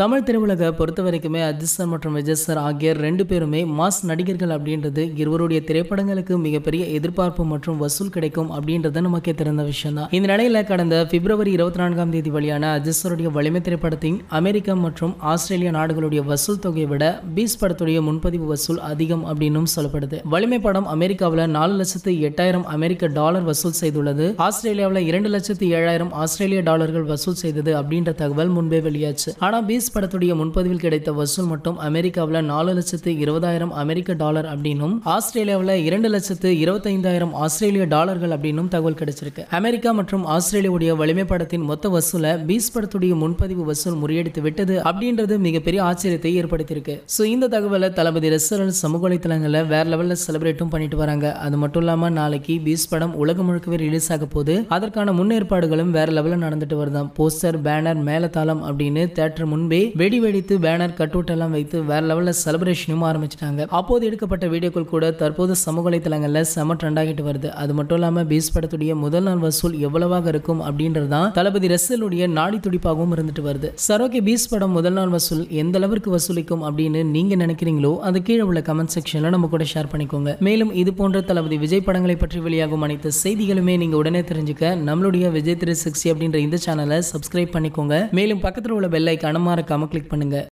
தமிழ் திரையுலக பொறுத்த வரைக்குமே அஜித் சார் மற்றும் விஜய் சார் ஆகிய ரெண்டு பேருமே மாஸ் நடிகர்கள் அப்படின்றது இருவருடைய திரைப்படங்களுக்கு மிகப்பெரிய எதிர்பார்ப்பு மற்றும் வசூல் கிடைக்கும் அப்படின்றது நமக்கே தெரிந்த விஷயம் தான் இந்த நிலையில கடந்த பிப்ரவரி இருபத்தி நான்காம் தேதி வெளியான அஜித் சாருடைய வலிமை திரைப்படத்தின் அமெரிக்கா மற்றும் ஆஸ்திரேலியா நாடுகளுடைய வசூல் தொகையை விட பீஸ் படத்துடைய முன்பதிவு வசூல் அதிகம் அப்படின்னும் சொல்லப்படுது வலிமை படம் அமெரிக்காவில் நாலு லட்சத்து எட்டாயிரம் அமெரிக்க டாலர் வசூல் செய்துள்ளது ஆஸ்திரேலியாவில் இரண்டு லட்சத்து ஏழாயிரம் ஆஸ்திரேலிய டாலர்கள் வசூல் செய்தது அப்படின்ற தகவல் முன்பே வெளியாச்சு ஆனா பீஸ் படத்துடைய முன்பதிவில் கிடைத்த வசூல் மட்டும் அமெரிக்காவில் நாலு லட்சத்து இருபதாயிரம் அமெரிக்க டாலர் அப்படின்னும் ஆஸ்திரேலியாவில் இரண்டு லட்சத்து இருபத்தைந்தாயிரம் ஆஸ்திரேலிய டாலர்கள் அப்படின்னும் தகவல் கிடைச்சிருக்கு அமெரிக்கா மற்றும் ஆஸ்திரேலியாவுடைய வலிமை படத்தின் மொத்த வசூலை பீஸ் படத்துடைய முன்பதிவு வசூல் முறியடித்து விட்டது அப்படின்றது மிகப்பெரிய ஆச்சரியத்தை ஏற்படுத்தியிருக்கு ஸோ இந்த தகவலை தளபதி ரசிகர்கள் சமூக வலைத்தளங்களில் வேற லெவலில் செலிப்ரேட்டும் பண்ணிட்டு வராங்க அது மட்டும் இல்லாமல் நாளைக்கு பீஸ் படம் உலகம் முழுக்கவே ரிலீஸ் ஆக போது அதற்கான முன்னேற்பாடுகளும் வேற லெவலில் நடந்துட்டு வருதாம் போஸ்டர் பேனர் மேலதாளம் அப்படின்னு தேட்டர் முன்பே வெடி வெடித்து பேனர் கட்டவுட் எல்லாம் வைத்து வேற லெவலில் செலிப்ரேஷனும் ஆரம்பிச்சிட்டாங்க அப்போது எடுக்கப்பட்ட வீடியோக்கள் கூட தற்போது சமூக வலைத்தளங்களில் செம ட்ரெண்ட் ஆகிட்டு வருது அது மட்டும் இல்லாமல் பீஸ் படத்துடைய முதல் நாள் வசூல் எவ்வளவாக இருக்கும் அப்படின்றது தான் தளபதி ரசலுடைய நாடி துடிப்பாகவும் இருந்துட்டு வருது சரோகே பீஸ் படம் முதல் நாள் வசூல் எந்த அளவிற்கு வசூலிக்கும் அப்படின்னு நீங்க நினைக்கிறீங்களோ அது கீழே உள்ள கமெண்ட் செக்ஷன்ல நம்ம கூட ஷேர் பண்ணிக்கோங்க மேலும் இது போன்ற தளபதி விஜய் படங்களை பற்றி வெளியாகும் அனைத்து செய்திகளுமே நீங்க உடனே தெரிஞ்சுக்க நம்மளுடைய விஜய் த்ரீ சிக்ஸ்டி அப்படின்ற இந்த சேனலை சப்ஸ்கிரைப் பண்ணிக்கோங்க மேலும் பக்கத்தில் உள்ள பெல் ஐக்கான மறக்காம கிளிக் பண்ணுங்க